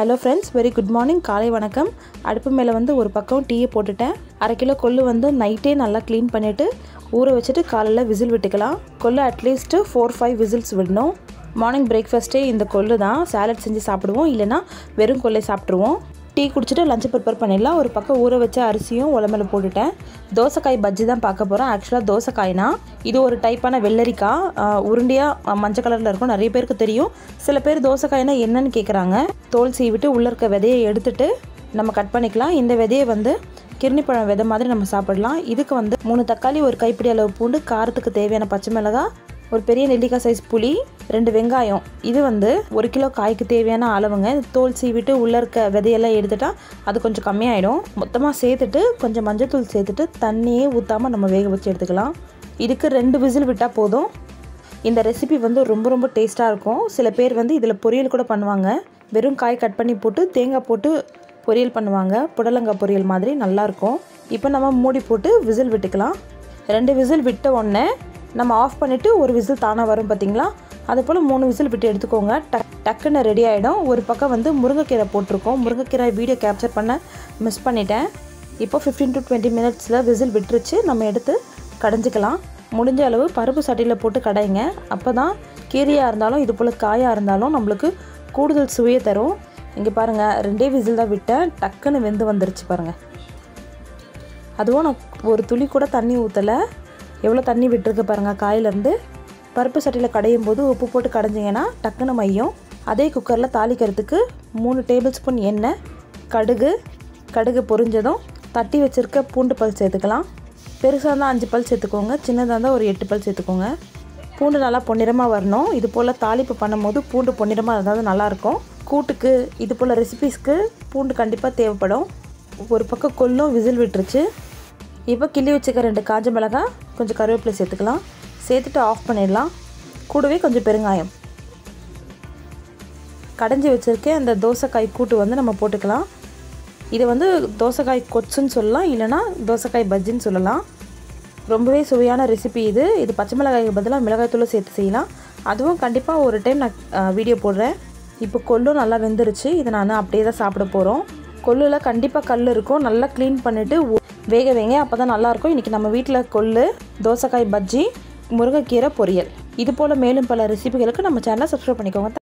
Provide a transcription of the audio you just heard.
hello friends very good morning காலை வணக்கம் அடுப்பு மேலே வந்து ஒரு பக்கம் டீயை போட்டுட்டேன் அரை கிலோ கொள்ளு வந்து நைட்டே நல்லா க்ளீன் பண்ணிவிட்டு ஊற வச்சுட்டு காலையில் விசில் விட்டுக்கலாம் கொள்ளு அட்லீஸ்ட்டு ஃபோர் ஃபைவ் விசில்ஸ் விடணும் மார்னிங் பிரேக்ஃபாஸ்ட்டே இந்த கொள்ளு தான் சாலட் செஞ்சு சாப்பிடுவோம் இல்லைனா வெறும் கொள்ளை சாப்பிட்ருவோம் டீ குடிச்சிட்டு லஞ்சு ப்ரிப்பேர் பண்ணிடலாம் ஒரு பக்கம் ஊற வச்ச அரிசியும் உலமையில போட்டுட்டேன் தோசைக்காய் பஜ்ஜி தான் பார்க்க போகிறோம் ஆக்சுவலாக தோசைக்காய்னா இது ஒரு டைப்பான வெள்ளரிக்காய் ஆஹ் உருண்டையாக மஞ்சள் கலரில் இருக்கும் நிறைய பேருக்கு தெரியும் சில பேர் தோசைக்காய்னா என்னன்னு கேட்குறாங்க தோல் சீவிட்டு உள்ளே இருக்க விதையை எடுத்துட்டு நம்ம கட் பண்ணிக்கலாம் இந்த விதையை வந்து கிர்னி பழம் விதை மாதிரி நம்ம சாப்பிடலாம் இதுக்கு வந்து மூணு தக்காளி ஒரு கைப்பிடி அளவு பூண்டு காரத்துக்கு தேவையான பச்சை மிளகாய் ஒரு பெரிய நெல்லிக்காய் சைஸ் புளி ரெண்டு வெங்காயம் இது வந்து ஒரு கிலோ காய்க்கு தேவையான அளவுங்க இது தோல் சீவிட்டு உள்ளே இருக்க விதையெல்லாம் எடுத்துட்டா அது கொஞ்சம் கம்மியாயிடும் மொத்தமாக சேர்த்துட்டு கொஞ்சம் மஞ்சள்தூள் சேர்த்துட்டு தண்ணியே ஊற்றாமல் நம்ம வேக வச்சு எடுத்துக்கலாம் இதுக்கு ரெண்டு விசில் விட்டால் போதும் இந்த ரெசிபி வந்து ரொம்ப ரொம்ப டேஸ்ட்டாக இருக்கும் சில பேர் வந்து இதில் பொரியல் கூட பண்ணுவாங்க வெறும் காய் கட் பண்ணி போட்டு தேங்காய் போட்டு பொரியல் பண்ணுவாங்க புடலங்காய் பொரியல் மாதிரி நல்லாயிருக்கும் இப்போ நம்ம மூடி போட்டு விசில் விட்டுக்கலாம் ரெண்டு விசில் விட்ட உடனே நம்ம ஆஃப் பண்ணிவிட்டு ஒரு விசில் தானாக வரும் பார்த்தீங்களா அது போல் மூணு விசில் விட்டு எடுத்துக்கோங்க டக் டக்குன்னு ரெடி ஆகிடும் ஒரு பக்கம் வந்து முருங்கைக்கீரை போட்டிருக்கோம் முருங்கைக்கீரை வீடியோ கேப்சர் பண்ண மிஸ் பண்ணிட்டேன் இப்போ ஃபிஃப்டீன் டு டுவெண்ட்டி மினிட்ஸில் விசில் விட்டுருச்சு நம்ம எடுத்து கடைஞ்சிக்கலாம் முடிஞ்ச அளவு பருப்பு சட்டியில் போட்டு கடைங்க அப்போ தான் கீரையாக இருந்தாலும் இது போல் காயாக இருந்தாலும் நம்மளுக்கு கூடுதல் சுவையை தரும் இங்கே பாருங்கள் ரெண்டே விசில் தான் விட்டேன் டக்குன்னு வெந்து வந்துருச்சு பாருங்கள் அதுவும் நான் ஒரு துளி கூட தண்ணி ஊற்றலை எவ்வளோ தண்ணி விட்டுருக்கு பாருங்கள் காயிலேருந்து பருப்பு சட்டியில் கடையும் போது உப்பு போட்டு கடைஞ்சிங்கன்னா டக்குன்னு மையம் அதே குக்கரில் தாளிக்கிறதுக்கு மூணு டேபிள் ஸ்பூன் எண்ணெய் கடுகு கடுகு பொரிஞ்சதும் தட்டி வச்சுருக்க பூண்டு பல் சேர்த்துக்கலாம் பெருசாக இருந்தால் அஞ்சு பல் சேர்த்துக்கோங்க சின்னதாக இருந்தால் ஒரு எட்டு பல் சேர்த்துக்கோங்க பூண்டு நல்லா பொன்னிறமாக வரணும் இது போல் தாளிப்பு பண்ணும்போது பூண்டு பொன்னிறமாக இருந்தால் நல்லாயிருக்கும் கூட்டுக்கு இது போல் ரெசிபீஸ்க்கு பூண்டு கண்டிப்பாக தேவைப்படும் ஒரு பக்கம் கொல்லும் விசில் விட்டுருச்சு இப்போ கிள்ளி வச்சுக்க ரெண்டு காஞ்ச மிளகாய் கொஞ்சம் கருவேப்பிலை சேர்த்துக்கலாம் சேர்த்துட்டு ஆஃப் பண்ணிடலாம் கூடவே கொஞ்சம் பெருங்காயம் கடைஞ்சி வச்சுருக்கேன் அந்த தோசைக்காய் கூட்டு வந்து நம்ம போட்டுக்கலாம் இதை வந்து தோசைக்காய் கொச்சுன்னு சொல்லலாம் இல்லைனா தோசைக்காய் பஜ்ஜின்னு சொல்லலாம் ரொம்பவே சுவையான ரெசிபி இது இது பச்சை மிளகாய்க்கு பதிலாக மிளகாய்த்தூளை சேர்த்து செய்யலாம் அதுவும் கண்டிப்பாக ஒரு டைம் நான் வீடியோ போடுறேன் இப்போ கொள்ளும் நல்லா வெந்துருச்சு இதை நான் அப்படியே தான் சாப்பிட போகிறோம் கொள்ளில் கண்டிப்பாக கல் இருக்கும் நல்லா க்ளீன் பண்ணிவிட்டு வேக வைங்க அப்போ தான் நல்லாயிருக்கும் இன்றைக்கி நம்ம வீட்டில் கொள்ளு தோசைக்காய் பஜ்ஜி முருங்கைக்கீரை பொரியல் இது போல் மேலும் பல ரெசிபிகளுக்கு நம்ம சேனலை சப்ஸ்கிரைப் பண்ணிக்கோங்க